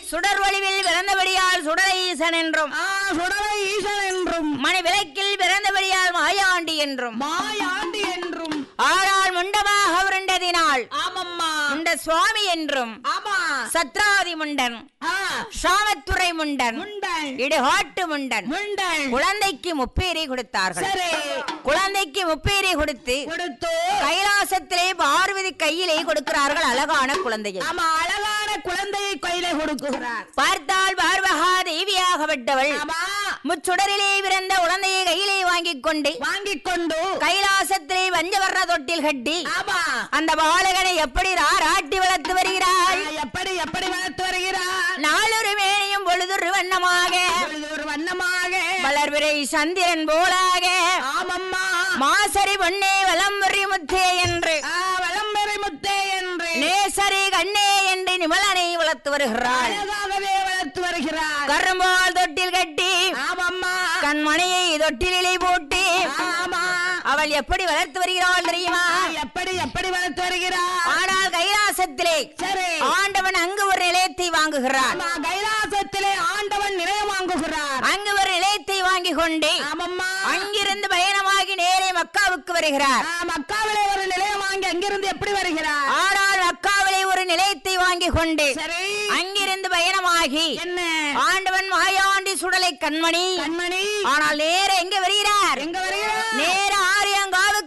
சுடர் வடிவில் பிறந்தபடியால் சுடரை ஈசன் என்றும் ஆ சுடலை ஈசன் என்றும் மணி விளக்கில் பிறந்தபடியால் மாயாண்டி என்றும் மாயாண்டி என்றும் ஆறால் முண்டமாக உருண்டதினால் ஆமம்மா முண்ட சுவாமி என்றும் ஆமா சத்ராதி முண்டன் ஆ சாமத்துறை முண்டன் முண்டன் இடுகாட்டு முண்டன் முண்டன் குழந்தைக்கு முப்பேரி கொடுத்தார்கள் சரி குழந்தைக்கு முப்பேரி கொடுத்து கொடுத்து கைலாசத்திலே பார்வதி கையிலே கொடுக்கிறார்கள் அழகான குழந்தையை ஆமா அழகான குழந்தையை கையில கொடுக்குகிறார் பார்த்தால் பார்வகா தேவியாகப்பட்டவள் ஆமா முச்சுடரிலே பிறந்த குழந்தையை கையிலே வாங்கிக் கொண்டு வாங்கிக் கொண்டு கைலாசத்திலே வஞ்சவர்ண தொட்டில் கட்டி ஆமா அந்த பாலகனை எப்படி ராராட்டி வளர்த்து வருகிறாள் ஆ, எப்படி எப்படி வளர்த்து வருகிறார் நாளொரு மேனியும் பொழுதொரு வண்ணமாக இப்பொழுது ஒரு வண்ணமாக வளர்விரை சந்திரன் போலாக ஆமம்மா மாசரி பொன்னே வலம்புரி முத்தே என்று ஆ, வலம்பெறை முத்தே என்று நேசரி கண்ணே என்று நிமலனை வளர்த்து வருகிறாள் அழகாகவே வளர்த்து வருகிறார் கரும்பால் தொட்டில் கட்டி ஆமம்மா கண்மணியை தொட்டிலே போட்டு ஆமா அவள் எப்படி வளர்த்து வருகிறாள் தெரியுமா ஆ, எப்படி எப்படி வளர்த்து வருகிறார் ஆனால் கைலாசத்திலே சரி ஆண்டவன் அங்கு ஒரு நிலையத்தை வாங்குகிறான் ஆமா கைலாசத்திலே ஆண்டவன் நிலையம் வாங்குகிறார் அங்கு ஒரு நிலையத்தை வாங்கி கொண்டு ஆமம்மா அங்கிருந்து பயணமாகி நேரே மக்காவுக்கு வருகிறார் ஆ, மக்காவிலே ஒரு நிலையம் வாங்கி அங்கிருந்து எப்படி வருகிறார் ஆனால் மக்காவிலே ஒரு நிலையத்தை வாங்கி கொண்டு சரி அங்கிருந்து பயணமாகி என்ன ஆண்டவன் மாயாண்டி சுடலை கண்மணி கண்மணி ஆனால் நேர எங்க வருகிறார் எங்க வருகிறார் நேர ஆரியங்கா